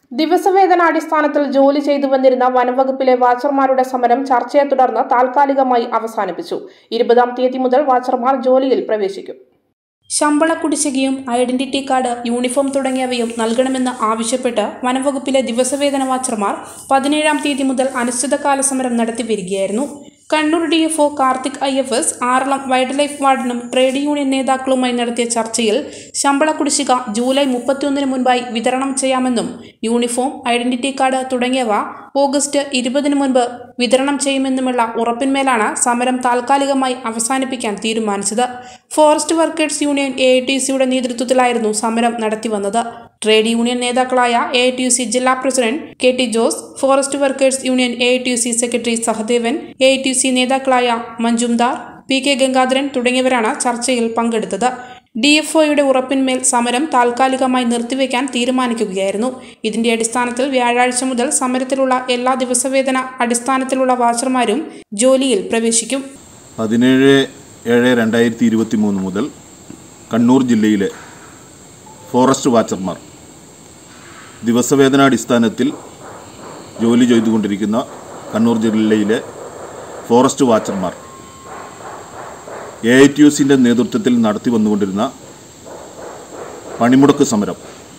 ദിവസവേതനാടിസ്ഥാനത്തിൽ ജോലി ചെയ്തു വന്നിരുന്ന വനംവകുപ്പിലെ വാച്ചർമാരുടെ സമരം ചർച്ചയെ തുടർന്ന് താൽക്കാലികമായി അവസാനിപ്പിച്ചു ഇരുപതാം തീയതി മുതൽ വാച്ചർമാർ ജോലിയിൽ പ്രവേശിക്കും ശമ്പള കുടിശ്ശികയും ഐഡന്റിറ്റി കാർഡ് യൂണിഫോം തുടങ്ങിയവയും നൽകണമെന്ന് ആവശ്യപ്പെട്ട് വനംവകുപ്പിലെ ദിവസവേതന വാച്ചർമാർ പതിനേഴാം തീയതി മുതൽ അനിശ്ചിതകാല സമരം നടത്തി വരികയായിരുന്നു Kannur D F O Karthik I F S Aralam wild life വാർഡനും ട്രേഡ് യൂണിയൻ നേതാക്കളുമായി നടത്തിയ ചർച്ചയിൽ ശമ്പള കുടിശ്ശിക ജൂലൈ മുപ്പത്തിയൊന്നിന് മുൻപായി വിതരണം ചെയ്യാമെന്നും യൂണിഫോം ഐഡന്റിറ്റി കാർഡ് തുടങ്ങിയവ ഓഗസ്റ്റ് ഇരുപതിന് മുൻപ് വിതരണം ചെയ്യുമെന്നുമുള്ള ഉറപ്പിന്മേലാണ് സമരം താൽക്കാലികമായി അവസാനിപ്പിക്കാൻ തീരുമാനിച്ചത് forest workers union A I T സിയുടെ നേതൃത്വത്തിലായിരുന്നു സമരം നടത്തിവന്നത് ട്രേഡ് യൂണിയൻ നേതാക്കളായ A I T U C ജില്ലാ president K T Jose forest workers union A I T U C secretary Sahadevan A I T U C നേതാക്കളായ മഞ്ജുംദാർ പി കെ ഗംഗാധരൻ തുടങ്ങിയവരാണ് ചർച്ചയിൽ പങ്കെടുത്തത് ഡി എഫ് ഒയുടെ ഉറപ്പിന്മേൽ സമരം താൽക്കാലികമായി നിർത്തിവെക്കാൻ തീരുമാനിക്കുകയായിരുന്നു ഇതിന്റെ അടിസ്ഥാനത്തിൽ വ്യാഴാഴ്ച മുതൽ സമരത്തിലുള്ള എല്ലാ ദിവസവേതന അടിസ്ഥാനത്തിലുള്ള വാച്ചർമാരും ജോലിയിൽ പ്രവേശിക്കും പതിനേഴ് ഏഴ് രണ്ടായിരത്തി ഇരുപത്തി മൂന്ന് മുതൽ കണ്ണൂർ ജില്ലയിലെ ഫോറസ്റ്റ് വാച്ചർമാർ ദിവസവേതനാടിസ്ഥാനത്തിൽ ജോലി ചെയ്തുകൊണ്ടിരിക്കുന്ന കണ്ണൂർ ജില്ലയിലെ ഫോറസ്റ്റ് വാച്ചർമാർ എ ഐ ടി യുസിൻ്റെ നേതൃത്വത്തിൽ നടത്തി വന്നുകൊണ്ടിരുന്ന പണിമുടക്ക് സമരം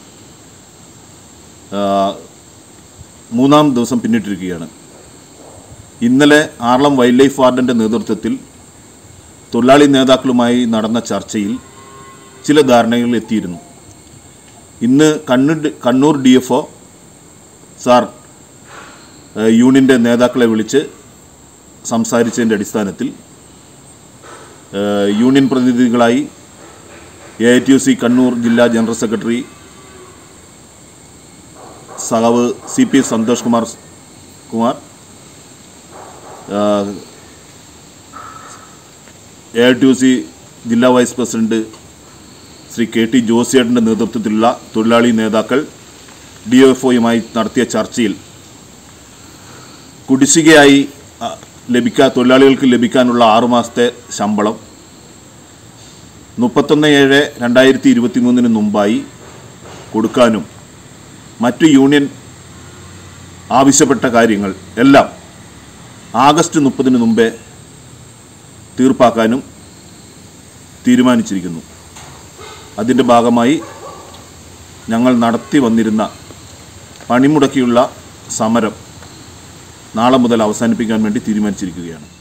ആ, മൂന്നാം ദിവസം പിന്നിട്ടിരിക്കുകയാണ് ഇന്നലെ ആർളം വൈൽഡ് ലൈഫ് വാർഡൻ്റെ നേതൃത്വത്തിൽ തൊഴിലാളി നേതാക്കളുമായി നടന്ന ചർച്ചയിൽ ചില ധാരണകളിൽ എത്തിയിരുന്നു ഇന്ന് Kannur Kannur D F O sir ഏഹ്, യൂണിയൻ്റെ നേതാക്കളെ വിളിച്ച് സംസാരിച്ചതിൻ്റെ അടിസ്ഥാനത്തിൽ ഏഹ്, യൂണിയൻ പ്രതിനിധികളായി A I T U C Kannur ജില്ലാ ജനറൽ സെക്രട്ടറി സഖാവ് C P Santhosh Kumar Kumar A I T U C ജില്ലാ vice president Shri K T ജോസിയേട്ടൻ്റെ നേതൃത്വത്തിലുള്ള തൊഴിലാളി നേതാക്കൾ ഡി എഫ് ഒയുമായി നടത്തിയ ചർച്ചയിൽ കുടിശ്ശികയായി അ, ലഭിക്കാ തൊഴിലാളികൾക്ക് ലഭിക്കാനുള്ള ആറുമാസത്തെ ശമ്പളം മുപ്പത്തൊന്ന് ഏഴ് രണ്ടായിരത്തി ഇരുപത്തി മൂന്നിന് മുമ്പായി കൊടുക്കാനും മറ്റു യൂണിയൻ ആവശ്യപ്പെട്ട കാര്യങ്ങൾ എല്ലാം ആഗസ്റ്റ് മുപ്പതിന് മുമ്പേ തീർപ്പാക്കാനും തീരുമാനിച്ചിരിക്കുന്നു അതിൻ്റെ ഭാഗമായി ഞങ്ങൾ നടത്തി വന്നിരുന്ന പണിമുടക്കിയുള്ള സമരം നാളെ മുതൽ അവസാനിപ്പിക്കാൻ വേണ്ടി തീരുമാനിച്ചിരിക്കുകയാണ്